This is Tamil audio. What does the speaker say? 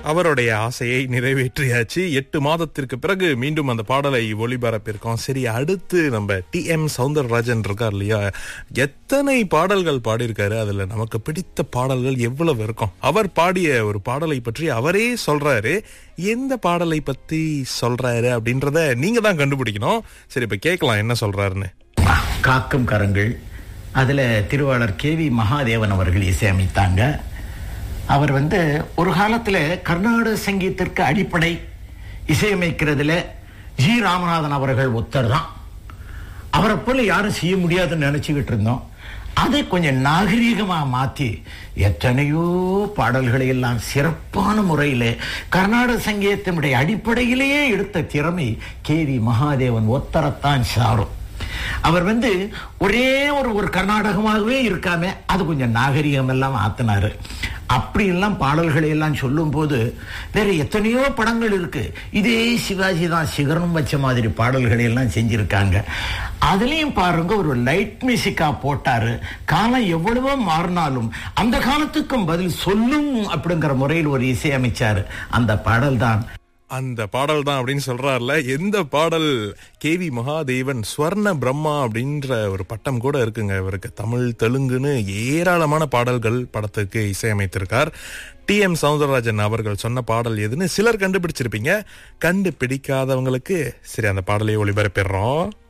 அவருடைய ஆசையை நிறைவேற்றியாச்சு எட்டு மாதத்திற்கு பிறகு மீண்டும் அந்த பாடலை ஒளிபரப்பியிருக்கோம் சரி அடுத்து நம்ம டி எம் சவுந்தரராஜன் இருக்கார் இல்லையா எத்தனை பாடல்கள் பாடியிருக்காரு அதுல நமக்கு பிடித்த பாடல்கள் எவ்வளவு இருக்கும் அவர் பாடிய ஒரு பாடலை பற்றி அவரே சொல்றாரு எந்த பாடலை பத்தி சொல்றாரு அப்படின்றத நீங்க தான் கண்டுபிடிக்கணும் சரி இப்ப கேட்கலாம் என்ன சொல்றாருன்னு காக்கும் கரங்கள் அதில் திருவாளர் கே வி மகாதேவன் அவர்கள் இசையமைத்தாங்க அவர் வந்து ஒரு காலத்தில் கர்நாடக சங்கீதத்திற்கு அடிப்படை இசையமைக்கிறதுல ஜி ராமநாதன் அவர்கள் ஒத்தர் தான் அவரை போல யாரும் செய்ய முடியாதுன்னு நினச்சிக்கிட்டு இருந்தோம் அதை கொஞ்சம் நாகரீகமாக மாற்றி எத்தனையோ பாடல்களை எல்லாம் சிறப்பான முறையில் கர்நாடக சங்கீதத்தினுடைய அடிப்படையிலேயே எடுத்த திறமை கே வி மகாதேவன் ஒத்தரத்தான் சாரும் அவர் வந்து ஒரே ஒரு ஒரு கர்நாடகமாகவே இருக்காம அது கொஞ்சம் நாகரிகம் எல்லாம் ஆத்தினாரு அப்படி எல்லாம் பாடல்களை எல்லாம் சொல்லும் போது வேற எத்தனையோ படங்கள் இருக்கு இதே சிவாஜி தான் சிகரம் வச்ச மாதிரி பாடல்களை எல்லாம் செஞ்சிருக்காங்க அதுலயும் பாருங்க ஒரு லைட் மியூசிக்கா போட்டாரு காலம் எவ்வளவோ மாறினாலும் அந்த காலத்துக்கும் பதில் சொல்லும் அப்படிங்கிற முறையில் ஒரு இசையமைச்சாரு அந்த பாடல் தான் அந்த பாடல் தான் அப்படின்னு சொல்றாருல எந்த பாடல் கேவி மகாதேவன் ஸ்வர்ண பிரம்மா அப்படின்ற ஒரு பட்டம் கூட இருக்குங்க இவருக்கு தமிழ் தெலுங்குன்னு ஏராளமான பாடல்கள் படத்துக்கு இசையமைத்திருக்கார் டி எம் சவுந்தரராஜன் அவர்கள் சொன்ன பாடல் எதுன்னு சிலர் கண்டுபிடிச்சிருப்பீங்க கண்டுபிடிக்காதவங்களுக்கு சரி அந்த பாடலை ஒளிபரப்பிடுறோம்